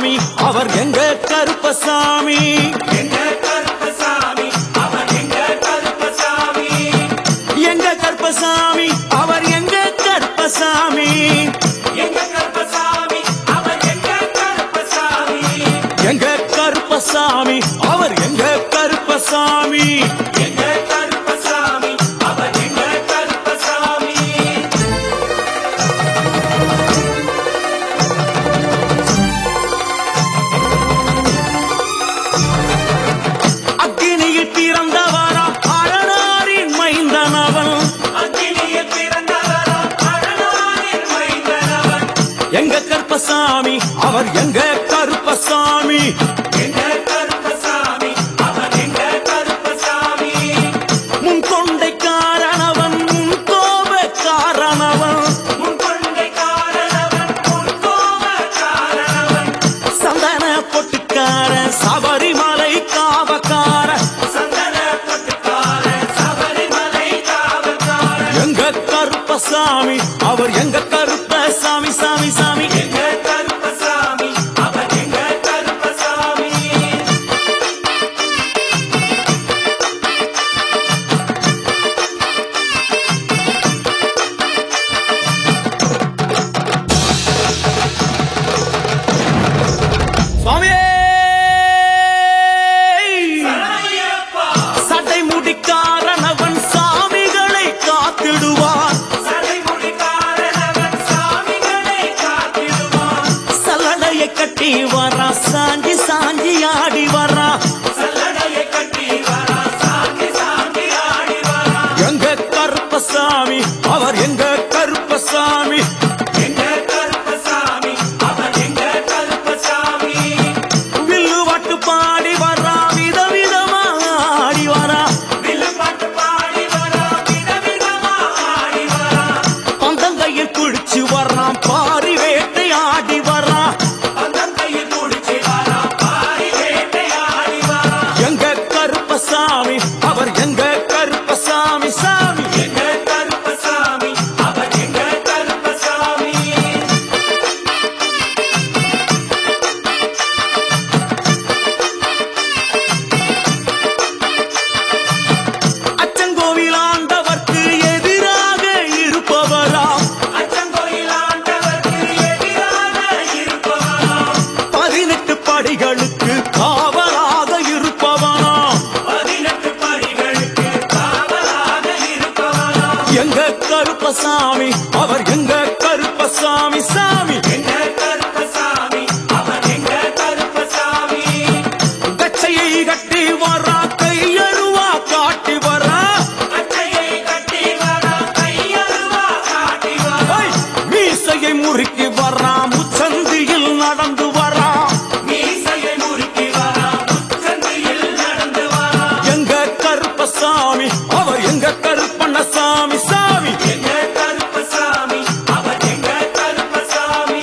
கருப்பசாமி அவர் எங்க கருப்பசாமி எங்க கருப்பசாமி அவர் எங்க கருப்பசாமி எங்க கருப்பசாமி அவர் எங்க கருப்பசாமி எங்க கருப்பசாமி அவர் எங்க கருப்பசாமி எங்க கருப்பசாமி அவர் எங்க கருப்பசாமி எங்க கருப்பசாமி அவர் எங்க கருப்பசாமி அக்கினியில் பிறந்தவரா அரணாரின் மைந்தனவன் அக்கினியில் பிறந்தவராம் அழகானின் மைந்தனவன் எங்க கருப்பசாமி அவர் எங்க கருப்பசாமி எங்க கருப்பசாமி அவர் எங்க கருப்பசாமி முன் கொண்டை காரணவன் முன் கோப காரணவன் முன் கொண்டை காரணவன் முன் கோப காரணவன் சந்தன பொட்டுக்கார சபரிமலை காவக்கார சந்தன பட்டுக்கார சபரிமலை காவல்கார எங்க கருப்பசாமி அவர் எங்க கருப்பசாமி சாமி சாமி எங்க கருப்பசாமி அவர் எங்க கருப்பசாமி சுவாமியே ஐயப்பா சட்டை முடிக்காரனவன் சாமிகளை காத்திடுவான் சடைமுடி காரணவன் சாமிகளை காத்திடுவான் சல்லடையை கட்டி வரா சாஞ்சி சாஞ்சி ஆடி வரா சல்லடையை கட்டி வரா சாங்கி சாங்கி ஆடி வரா எங்க கருப்பசாமி அவர் எங்க கருப்பசாமி எங்க கருப்பசாமி அவர் எங்க கருப்பசாமி வில்லு வட்டு பாடி வரா விதவிதமா ஆடி வரா வில்லு பாட்டு பாடி வரா விதவிதமா ஆடி வரா பந்தங்கையில் குளிச்சு வர்றான் பாரி வேட்டை ஆடி வரா அந்தம் கையில் குடிச்சு வரா பாரி வேட்டையாடி வரா எங்க கருப்பசாமி அவர் எங்க கருப்பசாமி சாமி எங்க கருப்பசாமி அவர் எங்க கருப்பசாமி அச்சங்கோவில் ஆண்டவர்க்கு எதிராக இருப்பவராம் அச்சங்கோயில் ஆண்டவர்க்கு எதிராக இருப்பவனாம் பதினெட்டு படிகளுக்கு காவலாக இருப்பவனாம் பதினெட்டு படிகளுக்கு காவலாக இருப்பவனாம் எங்க கருப்பசாமி அவர் எங்க கருப்பசாமி சாமி எங்க கருப்பசாமி அவர் எங்க கருப்பசாமி கச்சையை கட்டி வரா கையருவா காட்டி வரா அச்சையை கட்டி வரா கையருவா காட்டி வரா ஐ, மீசையை முறுக்கி வரா முச்சந்தியில் நடந்து வரா மீசையை முறுக்கி வரா முச்சந்தியில் நடந்து வரா எங்க கருப்பசாமி அவர் எங்க கருப்பண்ணசாமி சாமி எங்க கருப்பசாமி அவர் எங்க கருப்பசாமி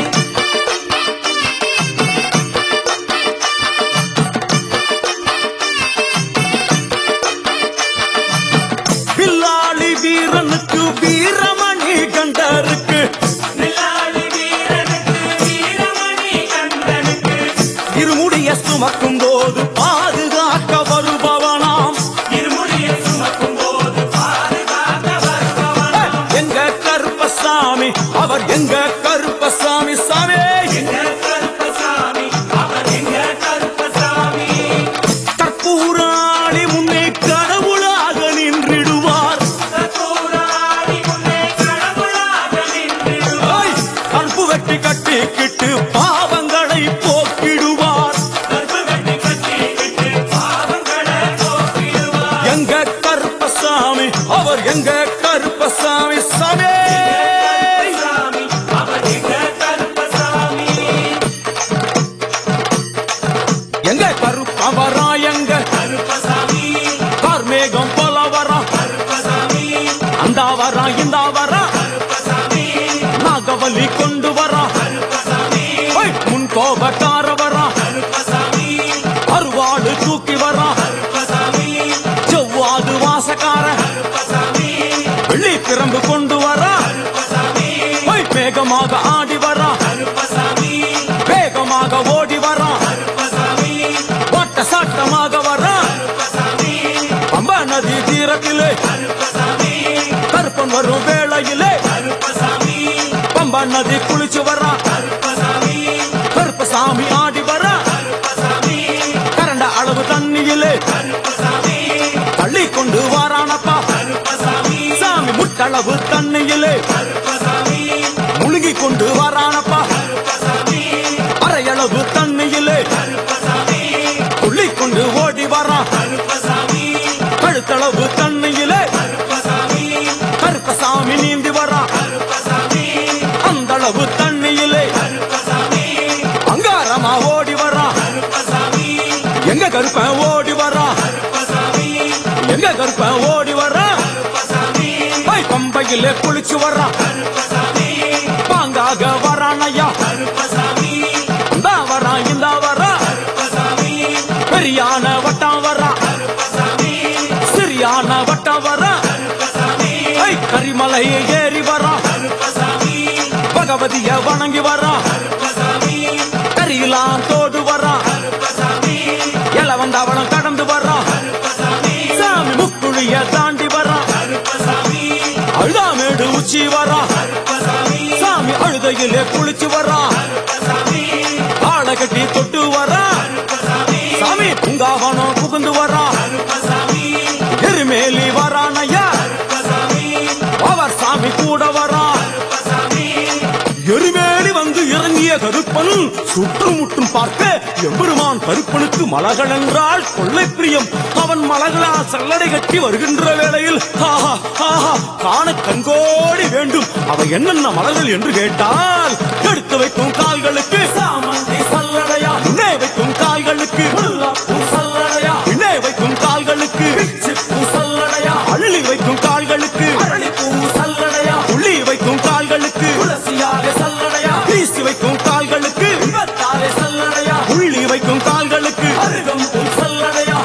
பில்லாளி வீரனுக்கு வீரமணி கண்டருக்கு நிலாளி வீரனுக்கு வீரமணி கண்டனுக்கு இருமுடிய சுமக்கும் போது பாதுகாக்க வருபவனாம் இருமுடிய சுமக்கும் போது பாதுகாக்க வருபவனாம் எங்க கருப்பசாமி அவர் எங்க கருப்பசாமி சாமி எங்க கருப்பசாமி அவர் எங்க கருப்பசாமி கற்பூராளி முன்னே கடவுளாக நின்றிடுவார் கற்பூராடி முன்னே கடவுளாக நின்றிடுவார் ஐ, கற்பு வெட்டி கட்டிக்கிட்டு பாவங்களை போக்கிடுவார் கற்பு வெட்டி கட்டிக்கிட்டு பாவங்களை போக்கிடுவார் எங்க கருப்பசாமி அவர் எங்க கருப்பசாமி சாமி கருப்பசாமி அவர் எங்க கருப்பசாமி எங்க கருப்பவரா எங்க கருப்பசாமி கார்மேகம் போல வரா கருப்பசாமி அந்த வரா இந்த வரா கருப்பசாமி நாகவலி கொண்டு வரா கருப்பசாமி ஐ, முன் கோபக்கார வரா கருப்பசாமி அருவாடு தூக்கி வரா கருப்பசாமி செவ்வாது வாசக்கார கருப்பசாமி வெள்ளி பிரம்பு கொண்டு வரா கருப்பசாமி ஐ, வேகமாக ஆடி வரா கருப்பசாமி வேகமாக ஓடி வாட்டசாட்டமாக வரான் கருப்பசாமி பம்பா நதி தீரத்திலே கருப்பசாமி கருப்பன் வரும் வேளையிலே கருப்பசாமி பம்பா நதி குளிச்சு வரான் கருப்பசாமி கருப்பசாமி ஆடி வரான் கருப்பசாமி கரண்ட அளவு தண்ணியிலே கருப்பசாமி தள்ளி கொண்டு வாரானப்பா கருப்பசாமி சாமி முட்டளவு தண்ணியிலே கருப்பசாமி முழுகி கொண்டு வாரானப்பா கருப்பசாமி அரையளவு தண்ணியிலே கருப்பசாமி துள்ளி கொண்டு ஓடி வரான் கருப்பசாமி கழுத்தளவு தண்ணியிலே கருப்பசாமி கருப்பசாமி நீந்தி வரான் கருப்பசாமி அந்த அளவு தண்ணியிலே கருப்பசாமி அங்காரமா ஓடி வரான் கருப்பசாமி எங்க கருப்பன் ஓடி வரான் கருப்பசாமி எங்க கருப்பன் ஓடி வரான் கருப்பசாமி ஐ, பம்பையிலே குளிச்சு வரான் கருப்பசாமி பாங்காக வரான் ஐயா கருப்பசாமி இந்த வரான் இந்த வரான் கருப்பசாமி பெரியான வட்டம் வரான் கருப்பசாமி சிறியான வட்டம் வரான் கருப்பசாமி ஐ, கரிமலையை ஏறி வரான் கருப்பசாமி பகவதிய வணங்கி வரான் கருப்பசாமி கரியெல்லாம் தோடு வரான் கருப்பசாமி இளவந்தாவளம் கடந்து வரான் கருப்பசாமி சாமி முக்குழிய தாண்டி வரான் கருப்பசாமி அழுதாமேடு உச்சி வரான் கருப்பசாமி சாமி அழுதையிலே குளிச்சு வரான் கருப்பசாமி ஆளை கட்டி தொட்டு வரான் கருப்பசாமி சாமி பூங்காவனம் புகுந்து வரான் கருப்பசாமி எருமேலி வரான் ஐயா கருப்பசாமி அவர் சாமி கூட வரான் கருப்பசாமி எருமேலி வந்து இறங்கிய கருப்பன் சுற்றுமுற்றும் பார்க்க எம்பெருமான் கருப்பனுக்கு மலகள் என்றால் கொள்ளை பிரியம் அவன் மலகளால் சல்லடை கட்டி வருகின்ற வேளையில் ஆஹா ஆஹா காண கண்கோடி வேண்டும் அவை என்னென்ன மலர்கள் என்று கேட்டால் எடுத்து வைக்கும் கால்களுக்கு சாமந்தி சல்லடையா முன்னே வைக்கும் கால்களுக்கு முல்லாப்பூ சல்லடையா பின்னே வைக்கும் கால்களுக்கு பிச்சிப்பூ சல்லடையா அள்ளி வைக்கும் கால்களுக்கு அரளிப்பூ சல்லடையா உள்ளி வைக்கும் கால்களுக்கு துளசியாக சல்லடையா வீசி வைக்கும் கால்களுக்கு விபத்தாலே சல்லடையா உள்ளி வைக்கும் கால்களுக்கு அருகம்பூ சல்லடையா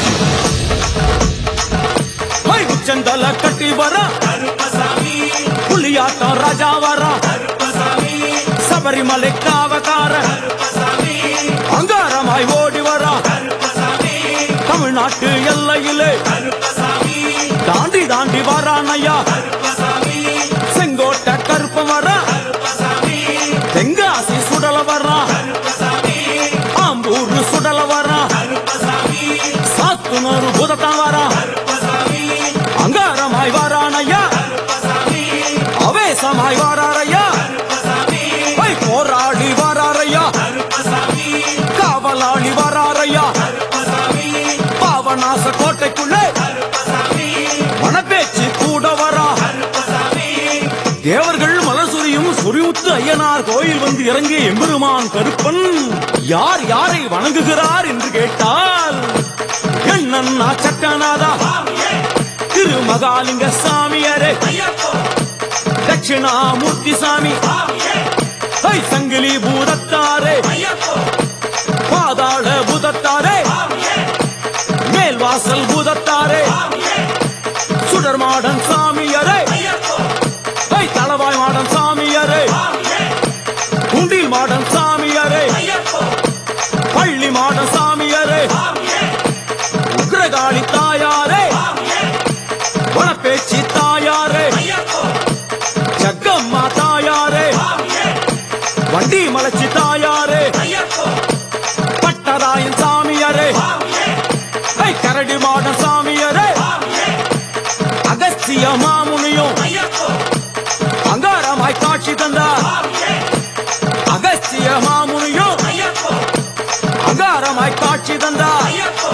ஹை, உச்சந்தல கட்டி வர கருப்பசாமி புலியாட்டம் ராஜா வர கருப்பசாமி சபரிமலை காவகார கருப்பசாமி அங்காரமாய் ஓடி வர கருப்பசாமி தமிழ்நாட்டு எல்லையிலே கருப்பசாமி தாண்டி தாண்டி வரானையா கருப்பசாமி செங்கோட்டை கருப்ப வர கருப்பசாமி தெங்காசி சுடல வர கருப்பசாமி ஆம்பூர் சுடல வர கருப்பசாமி சாத்துனூர் புதத்தான் வர கருப்பசாமி அங்காரமாய் வரானையா கருப்பசாமி அவேசமாய் வராரையா கருப்பசாமி ஐ, போராடி வராரையா கருப்பசாமி காவலாளி வராரையா கருப்பசாமி பாவநாச கோட்டைக்குள்ளே கருப்பசாமி மனப்பேச்சு கூட வரா கருப்பசாமி தேவர்கள் மலசுரியும் சுரிமுத்து ஐயனார் கோயில் வந்து இறங்கிய எம்பெருமான் கருப்பன் யார் யாரை வணங்குகிறார் என்று கேட்டால் என்னன்னா சட்டநாதா சுவாமியே திருமகாலிங்க சாமியாரே ஐயப்போ தட்சிணாமூர்த்தி சாமி சுவாமியே ஐ சங்கிலி பூதத்தாரே ஐயப்போ பாதாள பூதத்தாரே சுவாமியே மேல்வாசல் பூதத்தாரே சுவாமியே சுடர்மாடன் சாமியாரே ஐயப்போ ஐ தளவாய் மாடன் சாமியாரே சுவாமியே குண்டில் மாடன் சாமியாரே ஐயப்போ பள்ளி மாடன் சாமியாரே சுவாமியே உக்ரகாளி தாயாரே சுவாமியே வனப்பேச்சி தாயாரே ஐயப்போ ஜக்கம்மா தாயாரே சுவாமியே வண்டி மலைச்சி தாயாரே ஐயப்போ பட்டராயன் சாமியாரே சுவாமியே ஐ கரடி மாடன் சாமியாரே சுவாமியே அகஸ்திய மாமுனியும் ஐயப்போ அங்காரமாய் காட்சி தந்தார் சுவாமியே அகஸ்திய மாமுனியும் ஐயப்போ அங்காரமாய் காட்சி தந்தார் ஐயப்போ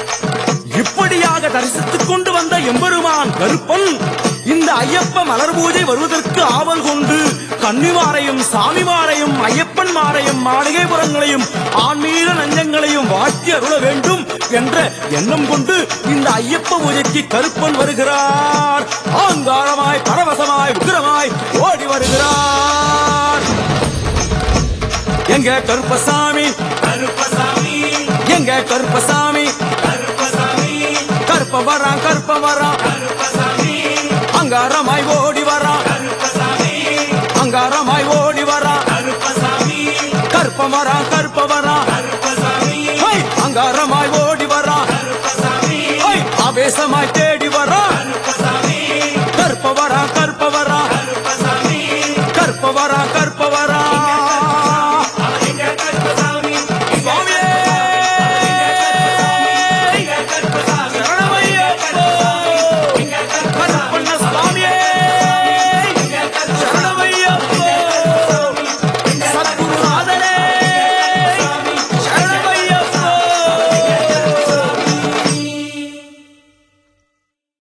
இப்படியாக தரிசித்துக் கொண்டு வந்த எம்பெருமான் கருப்பன் இந்த ஐயப்ப மலர் பூஜை வருவதற்கு ஆவல் கொண்டு கன்னிமாரையும் சாமிமாரையும் ஐயப்பன் மாரையும் மாளிகைபுரங்களையும் ஆன்மீக நஞ்சங்களையும் வாழ்த்தி அருள வேண்டும் என்ற எண்ணம் கொண்டு இந்த ஐயப்ப பூஜைக்கு கருப்பன் வருகிறார் ஆங்காரமாய் பரவசமாய் உக்கிரமாய் ஓடி வருகிறார் எங்க கருப்பசாமி கருப்பசாமி எங்க கருப்பசாமி கருப்பசாமி கருப்ப வரான் கருப்ப வரான் கருப்பசாமி அங்காரமாய் ஓடி வரான் கருப்பசாமி அங்காரமாய் ஓடி வரான் கருப்பசாமி கருப்ப வரான் கருப்ப வரான்